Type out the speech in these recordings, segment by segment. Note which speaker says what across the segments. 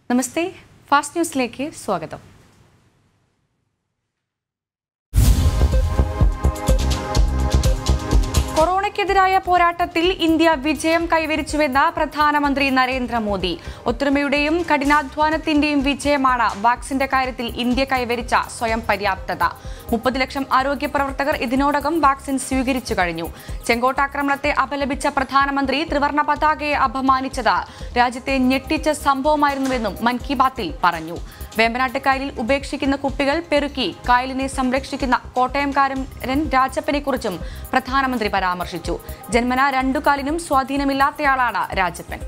Speaker 1: നമസ്തേ fast ന്യൂസിലേക്ക് സ്വാഗതം കൊറോണയ്ക്കെതിരായ പോരാട്ടത്തിൽ ഇന്ത്യ വിജയം കൈവരിച്ചുവെന്ന് പ്രധാനമന്ത്രി നരേന്ദ്രമോദി ഒത്തൊരുമയുടെയും കഠിനാധ്വാനത്തിന്റെയും വിജയമാണ് വാക്സിന്റെ കാര്യത്തിൽ ഇന്ത്യ കൈവരിച്ച സ്വയം പര്യാപ്തത മുപ്പത് ലക്ഷം ആരോഗ്യ പ്രവർത്തകർ ഇതിനോടകം വാക്സിൻ സ്വീകരിച്ചു കഴിഞ്ഞു ചെങ്കോട്ടാക്രമണത്തെ അപലപിച്ച പ്രധാനമന്ത്രി ത്രിവർണ പതാകയെ അപമാനിച്ചത് രാജ്യത്തെ ഞെട്ടിച്ച സംഭവമായിരുന്നുവെന്നും മൻ കി ബാത്തിൽ പറഞ്ഞു വേമ്പനാട്ട് കായലിൽ ഉപേക്ഷിക്കുന്ന കുപ്പികൾ പെറുക്കി കായലിനെ സംരക്ഷിക്കുന്ന കോട്ടയംകാരൻ രാജപ്പനെ കുറിച്ചും പ്രധാനമന്ത്രി പരാമർശിച്ചു ജന്മന രണ്ടു കാലിനും സ്വാധീനമില്ലാത്തയാളാണ് രാജപ്പൻ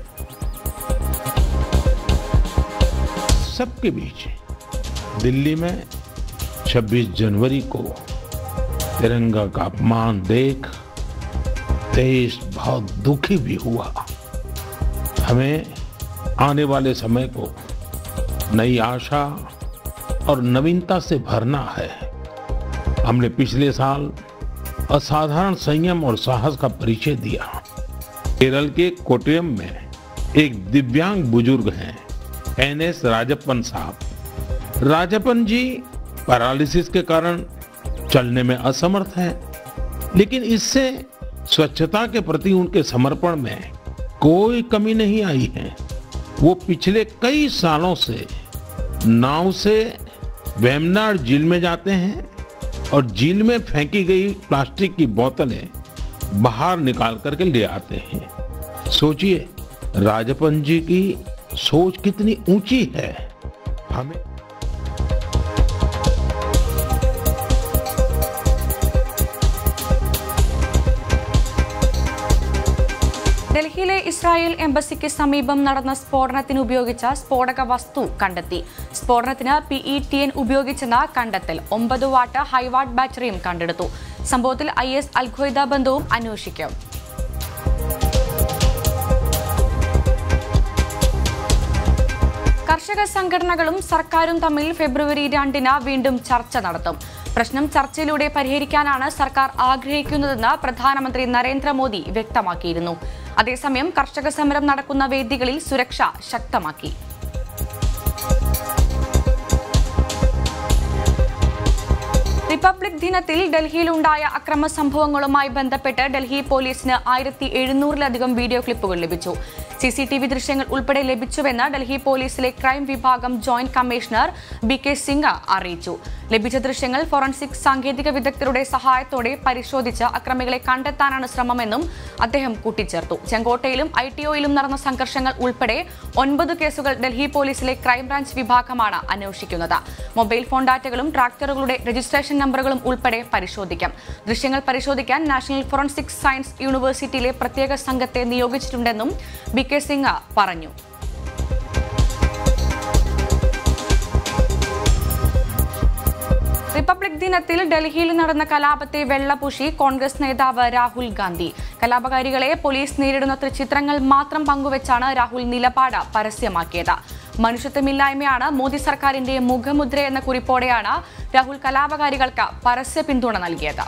Speaker 2: सबके बीच दिल्ली में 26 जनवरी को तिरंगा का अपमान देख देश बहुत दुखी भी हुआ हमें आने वाले समय को नई आशा और नवीनता से भरना है हमने पिछले साल असाधारण संयम और साहस का परिचय दिया केरल के कोटयम में एक दिव्यांग बुजुर्ग हैं एन एस राजप्पन साहब राजप्पन जी पैरालिसिस के कारण चलने में असमर्थ हैं लेकिन इससे स्वच्छता के प्रति उनके समर्पण में कोई कमी नहीं आई है वो पिछले कई सालों से नाव से वेमनाड झील में जाते हैं और झील में फेंकी गई प्लास्टिक की बोतलें बाहर निकाल करके ले आते हैं सोचिए राजपन जी की सोच कितनी ऊंची है हमें
Speaker 1: ഡൽഹിയിലെ ഇസ്രായേൽ എംബസിക്ക് സമീപം നടന്ന സ്ഫോടനത്തിന് ഉപയോഗിച്ച സ്ഫോടക വസ്തു കണ്ടെത്തി സ്ഫോടനത്തിന് പി ഇ ടി എൻ ഉപയോഗിച്ചെന്ന കണ്ടെത്തൽ ഒമ്പത് വാട്ട് ഹൈവാട്ട് ബാറ്ററിയും കണ്ടെടുത്തു സംഭവത്തിൽ ഐ എസ് അൽഖ്വയ്ദ ബന്ധവും അന്വേഷിക്കും കർഷക സംഘടനകളും സർക്കാരും തമ്മിൽ ഫെബ്രുവരി രണ്ടിന് വീണ്ടും ചർച്ച നടത്തും പ്രശ്നം ചർച്ചയിലൂടെ പരിഹരിക്കാനാണ് സർക്കാർ ആഗ്രഹിക്കുന്നതെന്ന് പ്രധാനമന്ത്രി നരേന്ദ്രമോദി വ്യക്തമാക്കിയിരുന്നു അതേസമയം കർഷക സമരം നടക്കുന്ന വേദികളിൽ സുരക്ഷ ശക്തമാക്കി റിപ്പബ്ലിക് ദിനത്തിൽ ഡൽഹിയിലുണ്ടായ അക്രമ സംഭവങ്ങളുമായി ബന്ധപ്പെട്ട് ഡൽഹി പോലീസിന് ആയിരത്തി എഴുന്നൂറിലധികം വീഡിയോ ക്ലിപ്പുകൾ ലഭിച്ചു സി സി ടി വി ദൃശ്യങ്ങൾ ഉൾപ്പെടെ ലഭിച്ചുവെന്ന് ഡൽഹി പോലീസിലെ ക്രൈം വിഭാഗം joint commissioner B K Singh അറിയിച്ചു ലഭിച്ച ദൃശ്യങ്ങൾ ഫോറൻസിക് സാങ്കേതിക വിദഗ്ധരുടെ സഹായത്തോടെ പരിശോധിച്ച് അക്രമികളെ കണ്ടെത്താനാണ് ശ്രമമെന്നും അദ്ദേഹം കൂട്ടിച്ചേർത്തു ചെങ്കോട്ടയിലും ഐ ടി ഒയിലും നടന്ന സംഘർഷങ്ങൾ ഉൾപ്പെടെ ഒൻപത് കേസുകൾ ഡൽഹി പോലീസിലെ ക്രൈംബ്രാഞ്ച് വിഭാഗമാണ് അന്വേഷിക്കുന്നത് മൊബൈൽ ഫോൺ ഡാറ്റകളും ട്രാക്ടറുകളുടെ രജിസ്ട്രേഷൻ നമ്പറുകളും ഉൾപ്പെടെ പരിശോധിക്കാം ദൃശ്യങ്ങൾ പരിശോധിക്കാൻ നാഷണൽ ഫോറൻസിക് സയൻസ് യൂണിവേഴ്സിറ്റിയിലെ പ്രത്യേക സംഘത്തെ നിയോഗിച്ചിട്ടുണ്ടെന്നും ബി കെ സിംഗ് പറഞ്ഞു റിപ്പബ്ലിക് ദിനത്തിൽ ഡൽഹിയിൽ നടന്ന കലാപത്തെ വെള്ളപൂശി കോൺഗ്രസ് നേതാവ് രാഹുൽ ഗാന്ധി കലാപകാരികളെ പോലീസ് നേരിടുന്ന ചിത്രങ്ങൾ മാത്രം പങ്കുവച്ചാണ് രാഹുൽ നിലപാട് പരസ്യമാക്കിയത് മനുഷ്യത്വമില്ലായ്മയാണ് മോദി സർക്കാരിന്റെ മുഖമുദ്ര എന്ന കുറിപ്പോടെയാണ് രാഹുൽ കലാപകാരികൾക്ക് പരസ്യ പിന്തുണ നൽകിയത്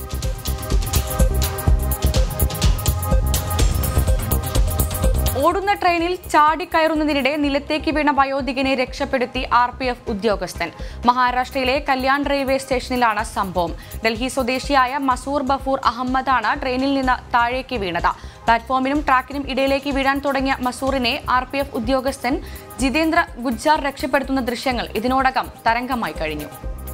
Speaker 1: ഓടുന്ന ട്രെയിനിൽ ചാടിക്കയറുന്നതിനിടെ നിലത്തേക്ക് വീണ വയോധികനെ രക്ഷപ്പെടുത്തി ആർ പി എഫ് ഉദ്യോഗസ്ഥൻ മഹാരാഷ്ട്രയിലെ കല്യാൺ റെയിൽവേ സ്റ്റേഷനിലാണ് സംഭവം ഡൽഹി സ്വദേശിയായ മസൂർ ബഫൂർ അഹമ്മദാണ് ട്രെയിനിൽ നിന്ന് താഴേക്ക് വീണത് പ്ലാറ്റ്ഫോമിനും ട്രാക്കിനും ഇടയിലേക്ക് വീഴാൻ തുടങ്ങിയ മസൂറിനെ ആർ പി എഫ് ഉദ്യോഗസ്ഥൻ ജിതേന്ദ്ര ഗുജ്ജാർ രക്ഷപ്പെടുത്തുന്ന ദൃശ്യങ്ങൾ ഇതിനോടകം തരംഗമായി കഴിഞ്ഞു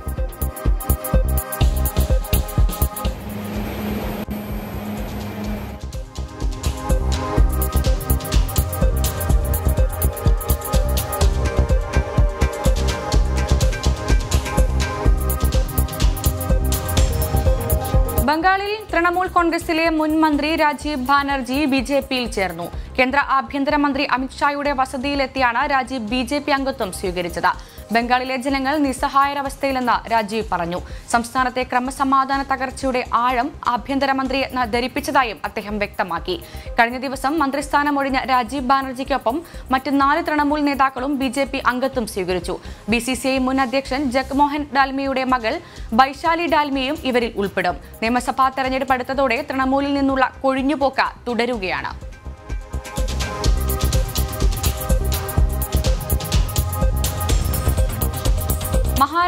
Speaker 1: ബംഗാളിൽ തൃണമൂൽ കോൺഗ്രസിലെ മുൻ മന്ത്രി രാജീവ് ബാനർജി ബി ജെ പിയിൽ ചേർന്നു കേന്ദ്ര ആഭ്യന്തരമന്ത്രി അമിത്ഷായുടെ വസതിയിലെത്തിയാണ് രാജീവ് ബി ജെ പി അംഗത്വം സ്വീകരിച്ചത് ബംഗാളിലെ ജനങ്ങൾ നിസ്സഹായരവസ്ഥയിലെന്ന് രാജീവ് പറഞ്ഞു സംസ്ഥാനത്തെ ക്രമസമാധാന തകർച്ചയുടെ ആഴം ആഭ്യന്തരമന്ത്രിയെ ന- ധരിപ്പിച്ചതായും അദ്ദേഹം വ്യക്തമാക്കി കഴിഞ്ഞ ദിവസം മന്ത്രിസ്ഥാനമൊഴിഞ്ഞ രാജീവ് ബാനർജിക്കൊപ്പം മറ്റ് നാല് തൃണമൂൽ നേതാക്കളും ബി ജെ പി അംഗത്വം സ്വീകരിച്ചു ബി സി സി ഐ മുൻ അധ്യക്ഷൻ ജഗ്മോഹൻ ഡാൽമിയുടെ മകൾ ബൈശാലി ഡാൽമിയും ഇവരിൽ ഉൾപ്പെടും നിയമസഭാ തെരഞ്ഞെടുപ്പ് അടുത്തതോടെ തൃണമൂലിൽ നിന്നുള്ള കൊഴിഞ്ഞുപോക്ക് തുടരുകയാണ്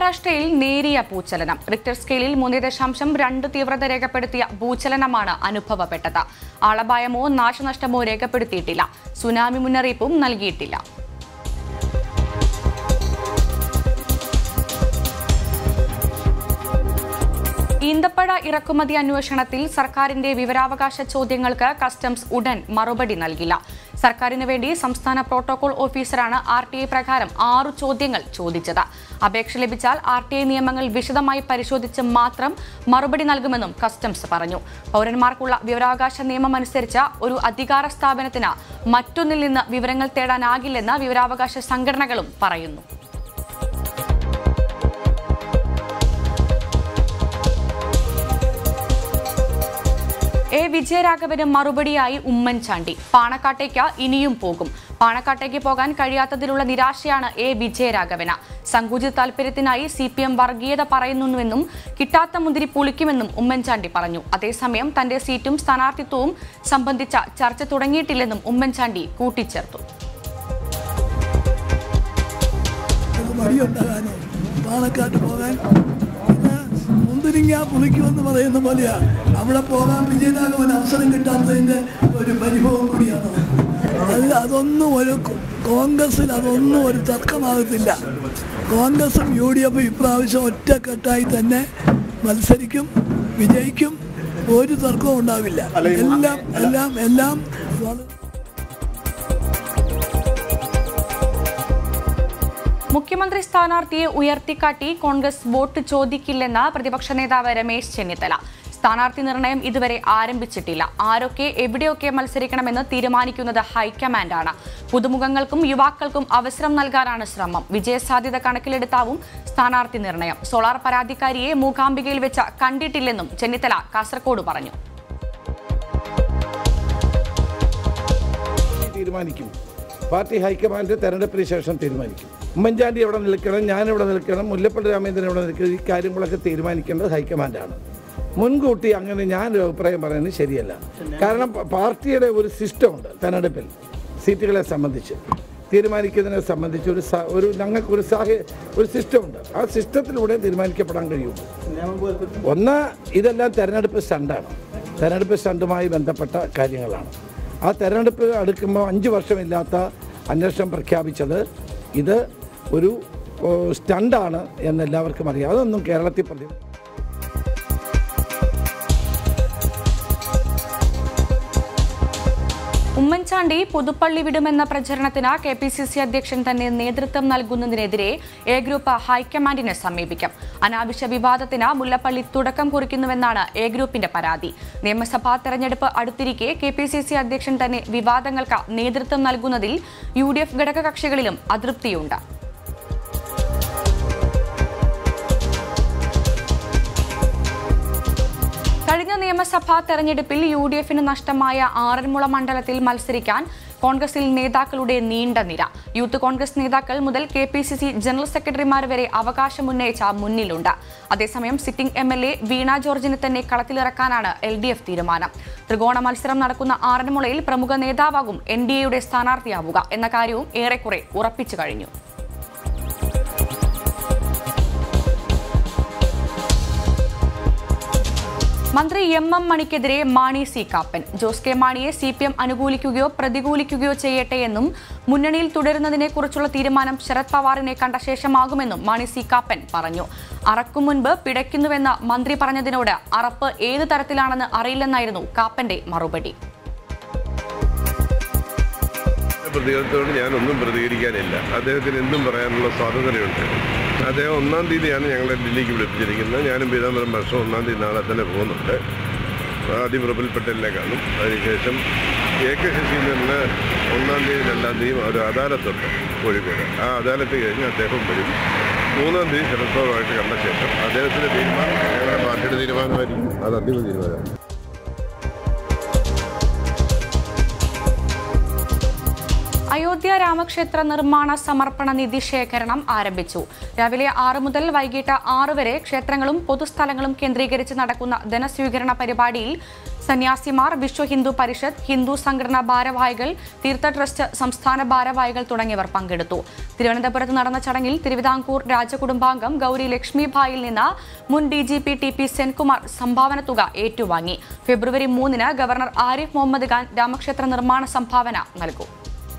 Speaker 1: മഹാരാഷ്ട്രയിൽ നേരിയ ഭൂചലനം റിക്ടർ സ്കെയിലിൽ മൂന്ന് ദശാംശം രണ്ട് തീവ്രത രേഖപ്പെടുത്തിയ ഭൂചലനമാണ് അനുഭവപ്പെട്ടത് ആളപായമോ നാശനഷ്ടമോ രേഖപ്പെടുത്തിയിട്ടില്ല സുനാമി മുന്നറിയിപ്പും നൽകിയിട്ടില്ല ഈന്തപ്പഴ ഇറക്കുമതി അന്വേഷണത്തിൽ സർക്കാരിന്റെ വിവരാവകാശ ചോദ്യങ്ങൾക്ക് കസ്റ്റംസ് ഉടൻ മറുപടി നൽകില്ല സർക്കാരിന് വേണ്ടി സംസ്ഥാന പ്രോട്ടോകോൾ ഓഫീസറാണ് ആർ ടി ഐ പ്രകാരം ആറു ചോദ്യങ്ങൾ ചോദിച്ചത് അപേക്ഷ ലഭിച്ചാൽ ആർ ടി ഐ നിയമങ്ങൾ വിശദമായി പരിശോധിച്ച് മാത്രം മറുപടി നൽകുമെന്നും കസ്റ്റംസ് പറഞ്ഞു പൗരന്മാർക്കുള്ള വിവരാവകാശ നിയമം അനുസരിച്ച് ഒരു അധികാര സ്ഥാപനത്തിന് മറ്റൊന്നിൽ നിന്ന് വിവരങ്ങൾ തേടാനാകില്ലെന്ന് വിവരാവകാശ സംഘടനകളും പറയുന്നു എ വിജയരാഘവന് മറുപടിയായി ഉമ്മൻചാണ്ടി പാണക്കാട്ടേക്ക് ഇനിയും പോകും പാണക്കാട്ടേക്ക് പോകാൻ കഴിയാത്തതിലുള്ള നിരാശയാണ് എ വിജയരാഘവന് സങ്കുചിത താൽപര്യത്തിനായി സി പി എം വർഗീയത പറയുന്നുവെന്നും കിട്ടാത്ത മുന്തിരി പുളിക്കുമെന്നും ഉമ്മൻചാണ്ടി പറഞ്ഞു അതേസമയം തന്റെ സീറ്റും സ്ഥാനാർത്ഥിത്വവും സംബന്ധിച്ച ചർച്ച തുടങ്ങിയിട്ടില്ലെന്നും ഉമ്മൻചാണ്ടി കൂട്ടിച്ചേർത്തു
Speaker 3: അത് മടിയുണ്ടാകാനോ പാലക്കാട്ട് പോകാൻ പിന്നെ മുന്തിരിങ്ങ പുളിക്കുമെന്ന് പറയുന്ന പോലെയാ അവിടെ പോകാൻ വിജയരാഘവൻ അവസരം കിട്ടാത്തതിൻ്റെ ഒരു പരിഭവം കൂടിയാണ് അത് അതൊന്നും ഒരു കോ- കോൺഗ്രസിൽ അതൊന്നും ഒരു തർക്കമാകത്തില്ല കോൺഗ്രസും യു ഡി എഫും ഇപ്രാവശ്യം ഒറ്റക്കെട്ടായി തന്നെ മത്സരിക്കും വിജയിക്കും ഒരു തർക്കവും ഉണ്ടാവില്ല എല്ലാം എല്ലാം എല്ലാം വളരെ
Speaker 1: മുഖ്യമന്ത്രി സ്ഥാനാർത്ഥിയെ ഉയർത്തിക്കാട്ടി കോൺഗ്രസ് വോട്ട് ചോദിക്കില്ലെന്ന് പ്രതിപക്ഷ നേതാവ് രമേശ് ചെന്നിത്തല സ്ഥാനാർത്ഥി നിർണയം ഇതുവരെ ആരംഭിച്ചിട്ടില്ല ആരൊക്കെ എവിടെയൊക്കെ മത്സരിക്കണമെന്ന് തീരുമാനിക്കുന്നത് ഹൈക്കമാൻഡാണ് പുതുമുഖങ്ങൾക്കും യുവാക്കൾക്കും അവസരം നൽകാനാണ് ശ്രമം വിജയസാധ്യത കണക്കിലെടുത്താവും സ്ഥാനാർത്ഥി നിർണയം സോളാർ പരാതിക്കാരിയെ മൂകാംബികയിൽ വെച്ച് കണ്ടിട്ടില്ലെന്നും ചെന്നിത്തല കാസർകോട് പറഞ്ഞു
Speaker 4: തീരുമാനിക്കും പാർട്ടി ഹൈക്കമാൻഡ് തെരഞ്ഞെടുപ്പിന് ശേഷം തീരുമാനിക്കും ഉമ്മൻചാണ്ടി എവിടെ നിൽക്കണം ഞാൻ എവിടെ നിൽക്കണം മുല്ലപ്പള്ളി രാമേന്ദ്രൻ എവിടെ നിൽക്കണം ഈ കാര്യങ്ങളൊക്കെ തീരുമാനിക്കേണ്ടത് ഹൈക്കമാൻഡാണ് മുൻകൂട്ടി അങ്ങനെ ഞാൻ ഒരു അഭിപ്രായം പറയുന്നത് ശരിയല്ല കാരണം പ- പാർട്ടിയുടെ ഒരു സിസ്റ്റം ഉണ്ട് തെരഞ്ഞെടുപ്പിൽ സീറ്റുകളെ സംബന്ധിച്ച് തീരുമാനിക്കുന്നതിനെ സംബന്ധിച്ച് ഒരു സ- ഒരു ഞങ്ങൾക്ക് ഒരു സാഹചര്യ ഒരു സിസ്റ്റം ഉണ്ട് ആ സിസ്റ്റത്തിലൂടെ തീരുമാനിക്കപ്പെടാൻ കഴിയുള്ളൂ ഒന്ന് ഇതെല്ലാം തെരഞ്ഞെടുപ്പ് സ്റ്റണ്ടാണ് തെരഞ്ഞെടുപ്പ് സ്റ്റണ്ടുമായി ബന്ധപ്പെട്ട കാര്യങ്ങളാണ് ആ തെരഞ്ഞെടുപ്പ് അടുക്കുമ്പോൾ അഞ്ച് വർഷമില്ലാത്ത അന്വേഷണം പ്രഖ്യാപിച്ചത് ഇത് ഒരു ഓ, സ്റ്റണ്ടാണ് എന്ന് എല്ലാവർക്കും അറിയാം അതൊന്നും കേരളത്തിൽ പ്രതി
Speaker 1: ഉമ്മൻചാണ്ടി പുതുപ്പള്ളി വിടുമെന്ന പ്രചരണത്തിന് കെ പി സി സി അധ്യക്ഷൻ തന്നെ നേതൃത്വം നൽകുന്നതിനെതിരെ എ ഗ്രൂപ്പ് ഹൈക്കമാൻഡിനെ സമീപിക്കും അനാവശ്യ വിവാദത്തിന് മുല്ലപ്പള്ളി തുടക്കം കുറിക്കുന്നുവെന്നാണ് എ ഗ്രൂപ്പിന്റെ പരാതി നിയമസഭാ തെരഞ്ഞെടുപ്പ് അടുത്തിരിക്കെ കെ പി സി സി അധ്യക്ഷൻ തന്നെ വിവാദങ്ങൾക്ക് നേതൃത്വം നൽകുന്നതിൽ യു ഡി എഫ് ഘടകകക്ഷികളിലും അതൃപ്തിയുണ്ട് കഴിഞ്ഞ നിയമസഭാ തെരഞ്ഞെടുപ്പിൽ യു ഡി എഫിന് നഷ്ടമായ ആറന്മുള മണ്ഡലത്തിൽ മത്സരിക്കാൻ കോൺഗ്രസിൽ നേതാക്കളുടെ നീണ്ട നിര യൂത്ത് കോൺഗ്രസ് നേതാക്കൾ മുതൽ K P C C general സെക്രട്ടറിമാർ വരെ അവകാശമുന്നയിച്ച മുന്നിലുണ്ട് അതേസമയം sitting M L A Veena ജോർജിനെ തന്നെ കളത്തിലിറക്കാനാണ് എൽ ഡി എഫ് തീരുമാനം ത്രികോണ മത്സരം നടക്കുന്ന ആറന്മുളയിൽ പ്രമുഖ നേതാവാകും എൻ ഡി എയുടെ സ്ഥാനാർത്ഥിയാവുക എന്ന കാര്യവും ഏറെക്കുറെ ഉറപ്പിച്ചു കഴിഞ്ഞു മന്ത്രി എം എം മണിക്കെതിരെ മാണി സി കാപ്പൻ ജോസ് കെ മാണിയെ സി പി എം അനുകൂലിക്കുകയോ പ്രതികൂലിക്കുകയോ ചെയ്യട്ടെ എന്നും മുന്നണിയിൽ തുടരുന്നതിനെക്കുറിച്ചുള്ള തീരുമാനം ശരത് പവാറിനെ കണ്ട ശേഷമാകുമെന്നും മാണി സി കാപ്പൻ പറഞ്ഞു അറക്കും മുൻപ് പിടയ്ക്കുന്നുവെന്ന മന്ത്രി പറഞ്ഞതിനോട് അറപ്പ് ഏത് തരത്തിലാണെന്ന് അറിയില്ലെന്നായിരുന്നു കാപ്പന്റെ മറുപടി
Speaker 5: പ്രതികരണത്തോട് ഞാനൊന്നും പ്രതികരിക്കാനില്ല അദ്ദേഹത്തിന് എന്തും പറയാനുള്ള സ്വാതന്ത്ര്യമുണ്ട് അദ്ദേഹം ഒന്നാം തീയതിയാണ് ഞങ്ങളെ ഡൽഹിക്ക് വിളിപ്പിച്ചിരിക്കുന്നത് ഞാനും പീതാംബരം വർഷം ഒന്നാം തീയതി നാളെ തന്നെ പോകുന്നുണ്ട് ആദ്യം പ്രബൽ പട്ടേലിനെ കാണും അതിനുശേഷം എ കെ ശശീന്ദ്രന് ഒന്നാം തീയതി രണ്ടാം തീയതി ഒരു അദാലത്തുണ്ട് കോഴിക്കോട് ആ അദാലത്ത് കഴിഞ്ഞ് അദ്ദേഹം വരും മൂന്നാം തീയതി ശരത് പവാറുമായിട്ട് കണ്ട ശേഷം അദ്ദേഹത്തിൻ്റെ തീരുമാനം ഞങ്ങളുടെ പാർട്ടിയുടെ തീരുമാനമായിരിക്കും അത് അന്തിമ തീരുമാനമാണ്
Speaker 1: അയോധ്യ രാമക്ഷേത്ര നിർമ്മാണ സമർപ്പണ നിധി ശേഖരണം ആരംഭിച്ചു രാവിലെ ആറ് മുതൽ വൈകിട്ട് ആറ് വരെ ക്ഷേത്രങ്ങളും പൊതുസ്ഥലങ്ങളും കേന്ദ്രീകരിച്ച് നടക്കുന്ന ധനസ്വീകരണ പരിപാടിയിൽ സന്യാസിമാർ വിശ്വ ഹിന്ദു പരിഷത്ത് ഹിന്ദു സംഘടനാ ഭാരവാഹികൾ തീർത്ഥ ട്രസ്റ്റ് സംസ്ഥാന ഭാരവാഹികൾ തുടങ്ങിയവർ പങ്കെടുത്തു തിരുവനന്തപുരത്ത് നടന്ന ചടങ്ങിൽ തിരുവിതാംകൂർ രാജകുടുംബാംഗം ഗൗരി ലക്ഷ്മിഭായിൽ നിന്ന് മുൻ D G P T P Senkumar സംഭാവന തുക ഏറ്റുവാങ്ങി ഫെബ്രുവരി മൂന്നിന് ഗവർണർ ആരിഫ് മുഹമ്മദ് ഖാൻ രാമക്ഷേത്ര നിർമ്മാണ സംഭാവന നൽകും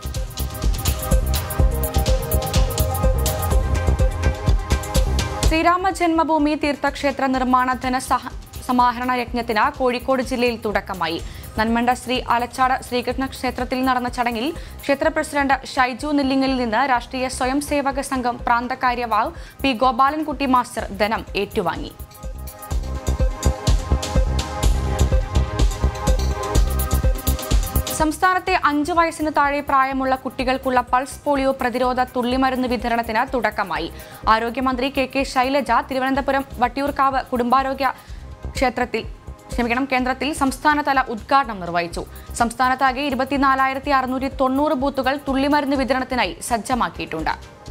Speaker 1: ശ്രീരാമ ജന്മഭൂമി തീർത്ഥക്ഷേത്ര നിർമ്മാണ ധനസഹ സമാഹരണ യജ്ഞത്തിന് കോഴിക്കോട് ജില്ലയിൽ തുടക്കമായി നന്മണ്ട ശ്രീ ആലച്ചാട് ശ്രീകൃഷ്ണ ക്ഷേത്രത്തിൽ നടന്ന ചടങ്ങിൽ ക്ഷേത്ര പ്രസിഡന്റ് ഷൈജു നെല്ലിങ്ങലിൽ നിന്ന് രാഷ്ട്രീയ സ്വയം സേവക സംഘം പ്രാന്തകാര്യവാഹ് പി ഗോപാലൻകുട്ടി മാസ്റ്റർ ധനം ഏറ്റുവാങ്ങി സംസ്ഥാനത്തെ അഞ്ചു വയസ്സിന് താഴെ പ്രായമുള്ള കുട്ടികൾക്കുള്ള പൾസ് പോളിയോ പ്രതിരോധ തുള്ളിമരുന്ന് വിതരണത്തിന് തുടക്കമായി ആരോഗ്യമന്ത്രി കെ കെ ശൈലജ തിരുവനന്തപുരം വട്ടിയൂർക്കാവ് കുടുംബാരോഗ്യ ക്ഷേത്രത്തിൽ ക്ഷമിക്കണം കേന്ദ്രത്തിൽ സംസ്ഥാനതല ഉദ്ഘാടനം നിർവഹിച്ചു സംസ്ഥാനത്താകെ ഇരുപത്തിനാലായിരത്തി അറുന്നൂറ്റി തൊണ്ണൂറ് ബൂത്തുകൾ തുള്ളിമരുന്ന് വിതരണത്തിനായി സജ്ജമാക്കിയിട്ടുണ്ട്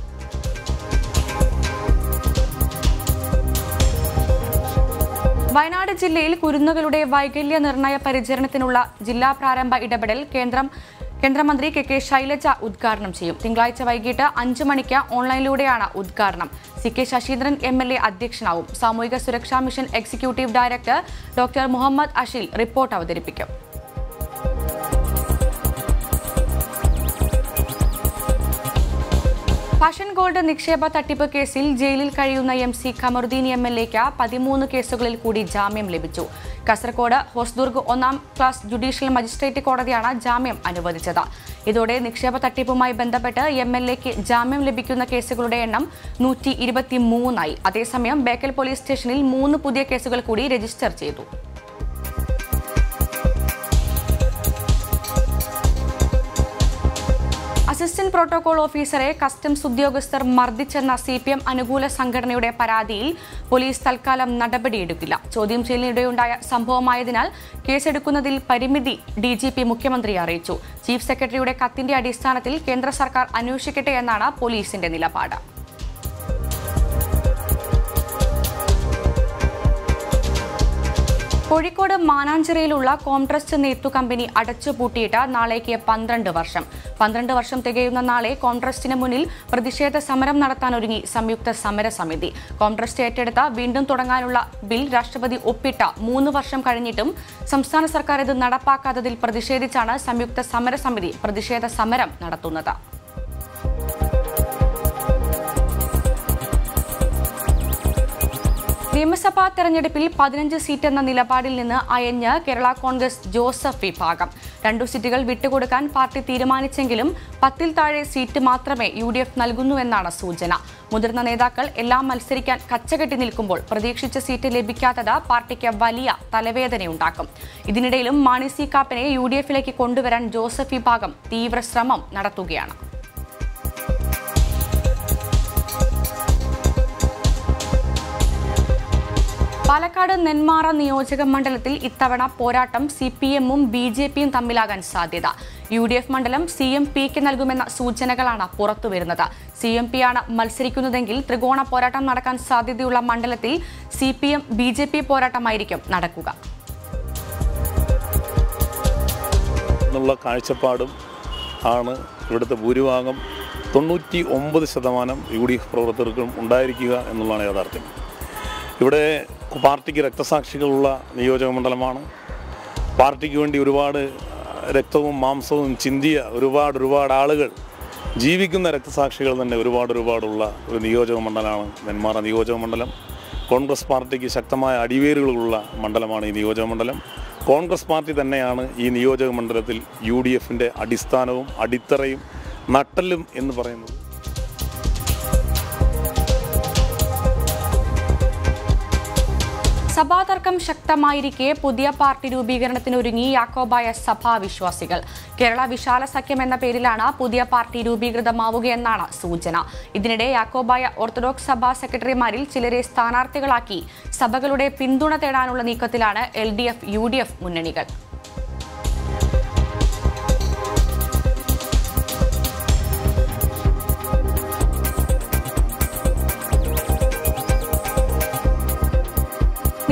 Speaker 1: വയനാട് ജില്ലയിൽ കുരുന്നുകളുടെ വൈകല്യ നിർണയ പരിചരണത്തിനുള്ള ജില്ലാ പ്രാരംഭ ഇടപെടൽ കേന്ദ്രം കേന്ദ്രമന്ത്രി കെ കെ ശൈലജ ഉദ്ഘാടനം ചെയ്യും തിങ്കളാഴ്ച വൈകിട്ട് അഞ്ചു മണിക്ക് ഓൺലൈനിലൂടെയാണ് ഉദ്ഘാടനം C K Saseendran M L A അധ്യക്ഷനാവും സാമൂഹിക സുരക്ഷാ mission executive director doctor Muhammad Asheel report അവതരിപ്പിക്കും ഫാഷൻ ഗോൾഡ് നിക്ഷേപ തട്ടിപ്പ് കേസിൽ ജയിലിൽ കഴിയുന്ന M C Khamaruddin M L എക്ക് പതിമൂന്ന് കേസുകളിൽ കൂടി ജാമ്യം ലഭിച്ചു കാസർകോട് ഹോസ്ദുർഗ് ഒന്നാം ക്ലാസ് ജുഡീഷ്യൽ മജിസ്ട്രേറ്റ് കോടതിയാണ് ജാമ്യം അനുവദിച്ചത് ഇതോടെ നിക്ഷേപ തട്ടിപ്പുമായി ബന്ധപ്പെട്ട് എം എൽ എക്ക് ജാമ്യം ലഭിക്കുന്ന കേസുകളുടെ എണ്ണം നൂറ്റി ഇരുപത്തിമൂന്നായി അതേസമയം ബേക്കൽ പോലീസ് സ്റ്റേഷനിൽ മൂന്ന് പുതിയ കേസുകൾ കൂടി രജിസ്റ്റർ ചെയ്തു അസിസ്റ്റന്റ് പ്രോട്ടോകോൾ ഓഫീസറെ കസ്റ്റംസ് ഉദ്യോഗസ്ഥർ മർദ്ദിച്ചെന്ന സി പി എം അനുകൂല സംഘടനയുടെ പരാതിയിൽ പോലീസ് തൽക്കാലം നടപടിയെടുക്കില്ല ചോദ്യം ചെയ്യലിനിടെയുണ്ടായ സംഭവമായതിനാൽ കേസെടുക്കുന്നതിൽ പരിമിതി ഡി ജി പി മുഖ്യമന്ത്രിയെ അറിയിച്ചു ചീഫ് സെക്രട്ടറിയുടെ കത്തിന്റെ അടിസ്ഥാനത്തിൽ കേന്ദ്ര സർക്കാർ അന്വേഷിക്കട്ടെ എന്നാണ് പോലീസിന്റെ നിലപാട് കോഴിക്കോട് മാനാഞ്ചിറയിലുള്ള കോംട്രസ്റ്റ് നെയ്ത്തു കമ്പനി അടച്ചുപൂട്ടിയിട്ട് നാളേക്ക് പന്ത്രണ്ട് വർഷം പന്ത്രണ്ട് വർഷം തികയുന്ന നാളെ കോംട്രസ്റ്റിന് മുന്നിൽ പ്രതിഷേധ സമരം നടത്താനൊരുങ്ങി സംയുക്ത സമരസമിതി കോംട്രസ്റ്റ് ഏറ്റെടുത്ത വീണ്ടും തുടങ്ങാനുള്ള ബിൽ രാഷ്ട്രപതി ഒപ്പിട്ട മൂന്ന് വർഷം കഴിഞ്ഞിട്ടും സംസ്ഥാന സർക്കാർ ഇത് നടപ്പാക്കാത്തതിൽ പ്രതിഷേധിച്ചാണ് സംയുക്ത സമരസമിതി പ്രതിഷേധ സമരം നടത്തുന്നത് നിയമസഭാ തെരഞ്ഞെടുപ്പിൽ പതിനഞ്ച് സീറ്റ് എന്ന നിലപാടിൽ നിന്ന് അയഞ്ഞ് കേരള കോൺഗ്രസ് ജോസഫ് വിഭാഗം രണ്ടു സീറ്റുകൾ വിട്ടുകൊടുക്കാൻ പാർട്ടി തീരുമാനിച്ചെങ്കിലും പത്തിൽ താഴെ സീറ്റ് മാത്രമേ യു ഡി എഫ് നൽകുന്നുവെന്നാണ് സൂചന മുതിർന്ന നേതാക്കൾ എല്ലാം മത്സരിക്കാൻ കച്ചകെട്ടി നിൽക്കുമ്പോൾ പ്രതീക്ഷിച്ച സീറ്റ് ലഭിക്കാത്തത് പാർട്ടിക്ക് വലിയ തലവേദനയുണ്ടാക്കും ഇതിനിടയിലും മാണി സി കാപ്പനെ യു ഡി എഫിലേക്ക് കൊണ്ടുവരാൻ ജോസഫ് വിഭാഗം തീവ്ര ശ്രമം നടത്തുകയാണ് പാലക്കാട് നെന്മാറ നിയോജക മണ്ഡലത്തിൽ ഇത്തവണ പോരാട്ടം സി പി എമ്മും ബി ജെ പിയും തമ്മിലാകാൻ സാധ്യത യു ഡി എഫ് മണ്ഡലം സി എം പിക്ക് നൽകുമെന്ന സൂചനകളാണ് പുറത്തുവരുന്നത് സി എം പി ആണ് മത്സരിക്കുന്നതെങ്കിൽ ത്രികോണ പോരാട്ടം നടക്കാൻ സാധ്യതയുള്ള മണ്ഡലത്തിൽ C P M B J P പോരാട്ടമായിരിക്കും നടക്കുക
Speaker 6: എന്നുള്ള കാഴ്ചപ്പാടും ആണ് ഇവിടുത്തെ ഭൂരിഭാഗം തൊണ്ണൂറ്റി ഒമ്പത് ശതമാനം യു ഡി എഫ് പ്രവർത്തകർക്കും ഉണ്ടായിരിക്കുക എന്നുള്ളതാണ് യാഥാർത്ഥ്യം ഇവിടെ പാർട്ടിക്ക് രക്തസാക്ഷികളുള്ള നിയോജക മണ്ഡലമാണ് പാർട്ടിക്ക് വേണ്ടി ഒരുപാട് രക്തവും മാംസവും ചിന്തിയ ഒരുപാട് ഒരുപാട് ആളുകൾ ജീവിക്കുന്ന രക്തസാക്ഷികൾ തന്നെ ഒരുപാട് ഒരുപാടുള്ള ഒരു നിയോജക മണ്ഡലമാണ് നെന്മാറ നിയോജക മണ്ഡലം കോൺഗ്രസ് പാർട്ടിക്ക് ശക്തമായ അടിവേരുകളുള്ള മണ്ഡലമാണ് ഈ നിയോജക മണ്ഡലം കോൺഗ്രസ് പാർട്ടി തന്നെയാണ് ഈ നിയോജക മണ്ഡലത്തിൽ യു ഡി എഫിൻ്റെ അടിസ്ഥാനവും അടിത്തറയും നട്ടലും എന്ന് പറയുന്നത്
Speaker 1: സഭാതർക്കം ശക്തമായിരിക്കെ പുതിയ പാർട്ടി രൂപീകരണത്തിനൊരുങ്ങി യാക്കോബായ സഭാ വിശ്വാസികൾ കേരള വിശാല സഖ്യം എന്ന പേരിലാണ് പുതിയ പാർട്ടി രൂപീകൃതമാവുകയെന്നാണ് സൂചന ഇതിനിടെ യാക്കോബായ ഓർത്തഡോക്സ് സഭാ സെക്രട്ടറിമാരിൽ ചിലരെ സ്ഥാനാർത്ഥികളാക്കി സഭകളുടെ പിന്തുണ തേടാനുള്ള നീക്കത്തിലാണ് L D F U D F മുന്നണികൾ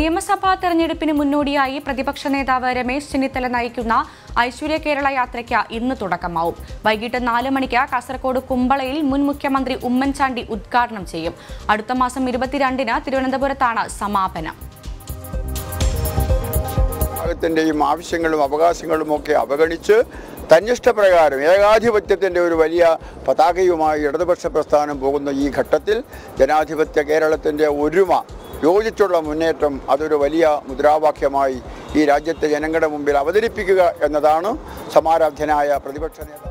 Speaker 1: നിയമസഭാ തെരഞ്ഞെടുപ്പിന് മുന്നോടിയായി പ്രതിപക്ഷ നേതാവ് രമേശ് ചെന്നിത്തല നയിക്കുന്ന ഐശ്വര്യ കേരള യാത്രയ്ക്ക് ഇന്ന് തുടക്കമാവും വൈകിട്ട് നാല് മണിക്ക് കാസർഗോഡ് കുമ്പളയിൽ മുൻ മുഖ്യമന്ത്രി ഉമ്മൻചാണ്ടി ഉദ്ഘാടനം ചെയ്യും അടുത്ത മാസം ഇരുപത്തിരണ്ടിന് തിരുവനന്തപുരത്താണ് സമാപനം
Speaker 7: വിഭാഗത്തിൻ്റെയും ആവശ്യങ്ങളും അവകാശങ്ങളും ഒക്കെ അവഗണിച്ച് തന്നിഷ്ടപ്രകാരം ഏകാധിപത്യത്തിൻ്റെ ഒരു വലിയ പതാകയുമായി ഇടതുപക്ഷ പ്രസ്ഥാനം പോകുന്ന ഈ ഘട്ടത്തിൽ ജനാധിപത്യ കേരളത്തിൻ്റെ ഒരുമ യോജിച്ചുള്ള മുന്നേറ്റം അതൊരു വലിയ മുദ്രാവാക്യമായി ഈ രാജ്യത്തെ ജനങ്ങളുടെ മുമ്പിൽ അവതരിപ്പിക്കുക എന്നതാണ് സമാരാധ്യനായ പ്രതിപക്ഷ നേതാവ്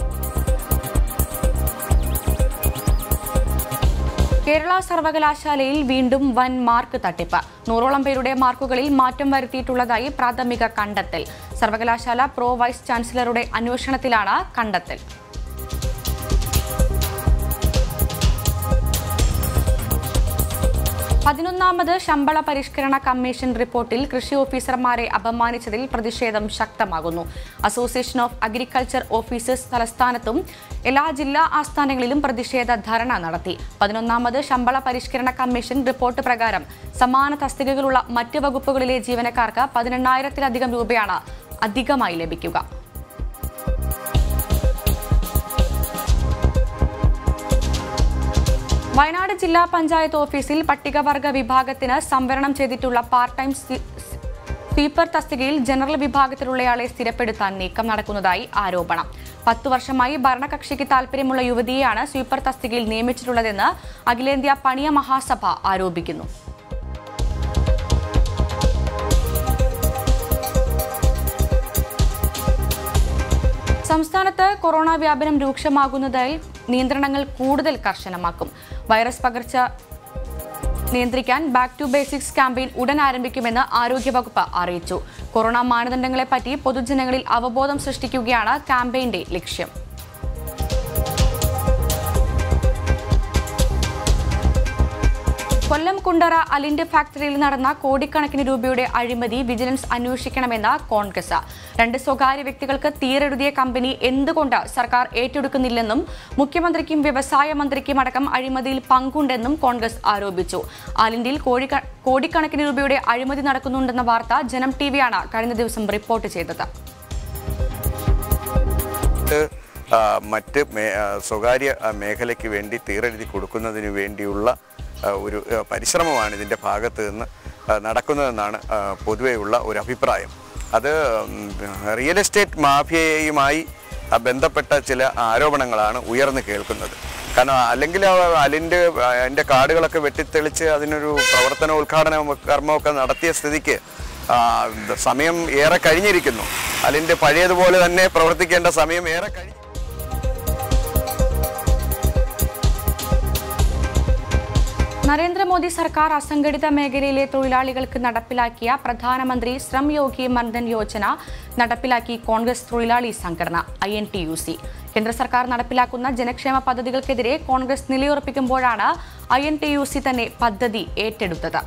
Speaker 1: കേരള സർവകലാശാലയിൽ വീണ്ടും വൻ മാർക്ക് തട്ടിപ്പ് നൂറോളം പേരുടെ മാർക്കുകളിൽ മാറ്റം വരുത്തിയിട്ടുള്ളതായി പ്രാഥമിക കണ്ടെത്തൽ സർവകലാശാല പ്രോ വൈസ് ചാൻസലറുടെ അന്വേഷണത്തിലാണ് കണ്ടെത്തൽ പതിനൊന്നാമത് ശമ്പള പരിഷ്കരണ കമ്മീഷൻ റിപ്പോർട്ടിൽ കൃഷി ഓഫീസർമാരെ അപമാനിച്ചതിൽ പ്രതിഷേധം ശക്തമാകുന്നു അസോസിയേഷൻ ഓഫ് അഗ്രികൾച്ചർ ഓഫീസേഴ്സ് തലസ്ഥാനത്തും എല്ലാ ജില്ലാ ആസ്ഥാനങ്ങളിലും പ്രതിഷേധ ധർണ നടത്തി പതിനൊന്നാമത് ശമ്പള പരിഷ്കരണ കമ്മീഷൻ റിപ്പോർട്ട് പ്രകാരം സമാന തസ്തികകളുള്ള മറ്റ് വകുപ്പുകളിലെ ജീവനക്കാർക്ക് പതിനെണ്ണായിരത്തിലധികം രൂപയാണ് അധികമായി ലഭിക്കുക വയനാട് ജില്ലാ പഞ്ചായത്ത് ഓഫീസിൽ പട്ടികവർഗ വിഭാഗത്തിന് സംവരണം ചെയ്തിട്ടുള്ള പാർട്ട് ടൈം സ്വീ- സ്വീപ്പർ തസ്തികയിൽ ജനറൽ വിഭാഗത്തിലുള്ളയാളെ സ്ഥിരപ്പെടുത്താൻ നീക്കം നടക്കുന്നതായി ആരോപണം പത്തു വർഷമായി ഭരണകക്ഷിക്ക് താൽപര്യമുള്ള യുവതിയെയാണ് സ്വീപ്പർ തസ്തികയിൽ നിയമിച്ചിട്ടുള്ളതെന്ന് അഖിലേന്ത്യാ പണിയ മഹാസഭ ആരോപിക്കുന്നു സംസ്ഥാനത്ത് കൊറോണ വ്യാപനം രൂക്ഷമാകുന്നതായി നിയന്ത്രണങ്ങൾ കൂടുതൽ കർശനമാക്കും വൈറസ് പകർച്ച നിയന്ത്രിക്കാൻ ബാക്ക് ടു ബേസിക്സ് ക്യാമ്പയിൻ ഉടൻ ആരംഭിക്കുമെന്ന് ആരോഗ്യവകുപ്പ് അറിയിച്ചു കൊറോണ മാനദണ്ഡങ്ങളെപ്പറ്റി പൊതുജനങ്ങളിൽ അവബോധം സൃഷ്ടിക്കുകയാണ് ക്യാമ്പയിന്റെ ലക്ഷ്യം കൊല്ലം കുണ്ടറ അലിൻഡ് ഫാക്ടറിയിൽ നടന്ന കോടിക്കണക്കിന് രൂപയുടെ അഴിമതി വിജിലൻസ് അന്വേഷിക്കണമെന്ന് കോൺഗ്രസ് രണ്ട് സ്വകാര്യ വ്യക്തികൾക്ക് തീരെഴുതിയ കമ്പനി എന്തുകൊണ്ട് സർക്കാർ ഏറ്റെടുക്കുന്നില്ലെന്നും മുഖ്യമന്ത്രിക്കും വ്യവസായ മന്ത്രിക്കും അടക്കം അഴിമതിയിൽ പങ്കുണ്ടെന്നും കോൺഗ്രസ് ആരോപിച്ചു അലിൻഡിൽ കോടിക്ക- കോടിക്കണക്കിന് രൂപയുടെ അഴിമതി നടക്കുന്നുണ്ടെന്ന വാർത്ത ജനം ടിവിയാണ് കഴിഞ്ഞ ദിവസം റിപ്പോർട്ട് ചെയ്തത്
Speaker 7: ആ, മറ്റ് മേ- ആ, സ്വകാര്യ ആ, മേഖലയ്ക്ക് വേണ്ടി തീരെഴുതി കൊടുക്കുന്നതിന് വേണ്ടിയുള്ള ആ, ഒരു ആ, പരിശ്രമമാണ് ഇതിൻ്റെ ഭാഗത്ത് നിന്ന് ആ, നടക്കുന്നതെന്നാണ് ആ, പൊതുവെയുള്ള ഒരു അഭിപ്രായം അത് ഉം, റിയൽ എസ്റ്റേറ്റ് മാഫിയയുമായി ആ, ബന്ധപ്പെട്ട ചില ആരോപണങ്ങളാണ് ഉയർന്നു കേൾക്കുന്നത് കാരണം അല്ലെങ്കിൽ അതിൻ്റെ അതിൻ്റെ കാർഡുകളൊക്കെ വെട്ടിത്തെളിച്ച് അതിനൊരു പ്രവർത്തനോദ്ഘാടന കർമ്മമൊക്കെ നടത്തിയ സ്ഥിതിക്ക് ആ, സമയം ഏറെ കഴിഞ്ഞിരിക്കുന്നു അതിൻ്റെ പഴയതുപോലെ തന്നെ പ്രവർത്തിക്കേണ്ട സമയം ഏറെ കഴിഞ്ഞു
Speaker 1: നരേന്ദ്രമോദി സർക്കാർ അസംഘടിത മേഖലയിലെ തൊഴിലാളികൾക്ക് നടപ്പിലാക്കിയ പ്രധാനമന്ത്രി ശ്രം യോഗി മൻധൻ യോജന നടപ്പിലാക്കി കോൺഗ്രസ് തൊഴിലാളി സംഘടന I N T U C കേന്ദ്ര സർക്കാർ നടപ്പിലാക്കുന്ന ജനക്ഷേമ പദ്ധതികൾക്കെതിരെ കോൺഗ്രസ് നിലയുറപ്പിക്കുമ്പോഴാണ് I N T U C തന്നെ പദ്ധതി ഏറ്റെടുത്തത്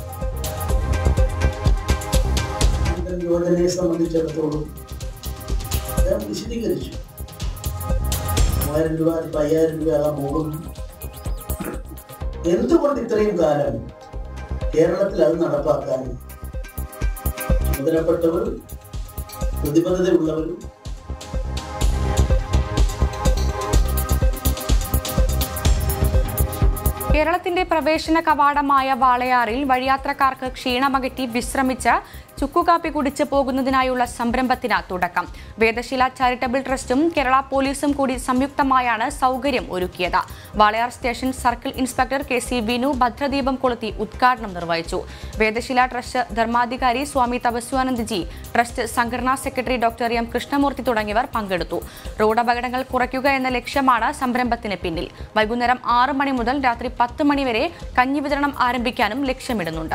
Speaker 8: ജനധൻ യോജനയെ സംബന്ധിച്ചിടത്തോളം അദ്ദേഹം വിശദീകരിച്ചു മൂവായിരം രൂപ ഇപ്പൊ അയ്യായിരം രൂപയാകാൻ പോകുന്നു എന്തുകൊണ്ട് ഇത്രയും കാലം കേരളത്തിൽ അത് നടപ്പാക്കാൻ ചുമതലപ്പെട്ടവർ പ്രതിബദ്ധതയുള്ളവരും
Speaker 1: കേരളത്തിന്റെ പ്രവേശന കവാടമായ വാളയാറിൽ വഴിയാത്രക്കാർക്ക് ക്ഷീണമകറ്റി വിശ്രമിച്ച് ചുക്കുകാപ്പി കുടിച്ച് പോകുന്നതിനായുള്ള സംരംഭത്തിന് തുടക്കം വേദശില ചാരിറ്റബിൾ ട്രസ്റ്റും കേരള പോലീസും കൂടി സംയുക്തമായാണ് സൗകര്യം ഒരുക്കിയത് Walayar station circle inspector K C Vinu ഭദ്രദീപം കൊളുത്തി ഉദ്ഘാടനം നിർവഹിച്ചു വേദശില ട്രസ്റ്റ് ധർമാധികാരി സ്വാമി തപസ്വാനന്ദ്ജി ട്രസ്റ്റ് സംഘടനാ സെക്രട്ടറി ഡോക്ടർ എം കൃഷ്ണമൂർത്തി തുടങ്ങിയവർ പങ്കെടുത്തു റോഡ് അപകടങ്ങൾ കുറയ്ക്കുക എന്ന ലക്ഷ്യമാണ് സംരംഭത്തിന് പിന്നിൽ വൈകുന്നേരം ആറ് മണി മുതൽ രാത്രി പത്ത് മണി വരെ കഞ്ഞി വിതരണം ആരംഭിക്കാനും ലക്ഷ്യമിടുന്നുണ്ട്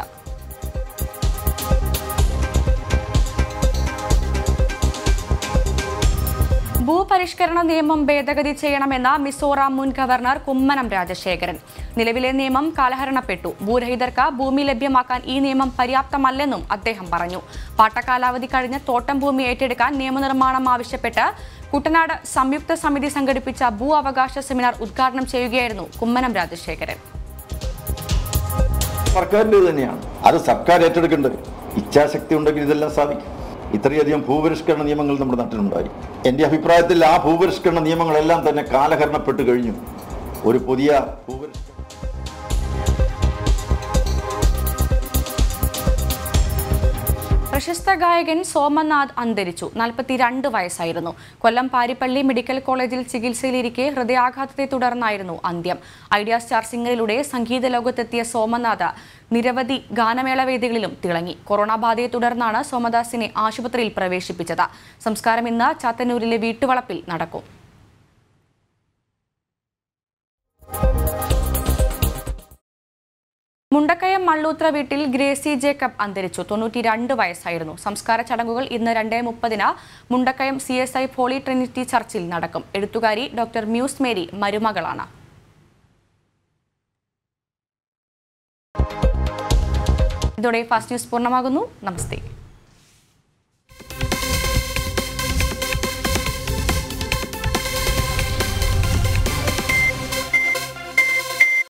Speaker 1: ഭൂപരിഷ്കരണ നിയമം ഭേദഗതി ചെയ്യണമെന്ന മിസോറാം മുൻ ഗവർണർ കുമ്മനം രാജശേഖരൻ നിലവിലെ നിയമം കാലഹരണപ്പെട്ടു ഭൂരഹിതർക്ക് ഭൂമി ലഭ്യമാക്കാൻ ഈ നിയമം പര്യാപ്തമല്ലെന്നും അദ്ദേഹം പറഞ്ഞു പാട്ടകാലാവധി കഴിഞ്ഞ് തോട്ടം ഭൂമി ഏറ്റെടുക്കാൻ നിയമനിർമ്മാണം ആവശ്യപ്പെട്ട് കുട്ടനാട് സംയുക്ത സമിതി സംഘടിപ്പിച്ച ഭൂ അവകാശ സെമിനാർ ഉദ്ഘാടനം ചെയ്യുകയായിരുന്നു കുമ്മനം രാജശേഖരൻ
Speaker 9: സർക്കാരിൻ്റെ തന്നെയാണ് അത് സർക്കാർ ഏറ്റെടുക്കേണ്ടത് ഇച്ഛാശക്തി ഉണ്ടെങ്കിൽ ഇതെല്ലാം സാധിക്കും ഇത്രയധികം ഭൂപരിഷ്കരണ നിയമങ്ങൾ നമ്മുടെ നാട്ടിലുണ്ടായി എൻ്റെ അഭിപ്രായത്തിൽ ആ ഭൂപരിഷ്കരണ നിയമങ്ങളെല്ലാം തന്നെ കാലഹരണപ്പെട്ട് കഴിഞ്ഞു ഒരു പുതിയ ഭൂപരിഷ്കരണ
Speaker 1: പ്രശസ്ത ഗായകൻ സോമനാഥ് അന്തരിച്ചു നാൽപ്പത്തിരണ്ട് വയസ്സായിരുന്നു കൊല്ലം പാരിപ്പള്ളി മെഡിക്കൽ കോളേജിൽ ചികിത്സയിലിരിക്കെ ഹൃദയാഘാതത്തെ തുടർന്നായിരുന്നു അന്ത്യം ഐഡിയ സ്റ്റാർ സിംഗറിലൂടെ സംഗീത ലോകത്തെത്തിയ സോമനാഥ് നിരവധി ഗാനമേള വേദികളിലും തിളങ്ങി കൊറോണ ബാധയെ തുടർന്നാണ് സോമദാസിനെ ആശുപത്രിയിൽ പ്രവേശിപ്പിച്ചത് സംസ്കാരം ഇന്ന് ചാത്തന്നൂരിലെ വീട്ടുവളപ്പിൽ നടക്കും മുണ്ടക്കയം മള്ളൂത്ര വീട്ടിൽ ഗ്രേസി ജേക്കബ് അന്തരിച്ചു തൊണ്ണൂറ്റിരണ്ട് വയസ്സായിരുന്നു സംസ്കാര ചടങ്ങുകൾ ഇന്ന് രണ്ടേ മുപ്പതിന് Mundakkayam C S I holy Trinity ചർച്ചിൽ നടക്കും എഴുത്തുകാരി ഡോക്ടർ മ്യൂസ് മേരി മരുമകളാണ് ഇതോടെ ഫാസ്റ്റ് ന്യൂസ് പൂർണ്ണമാകുന്നു നമസ്തേ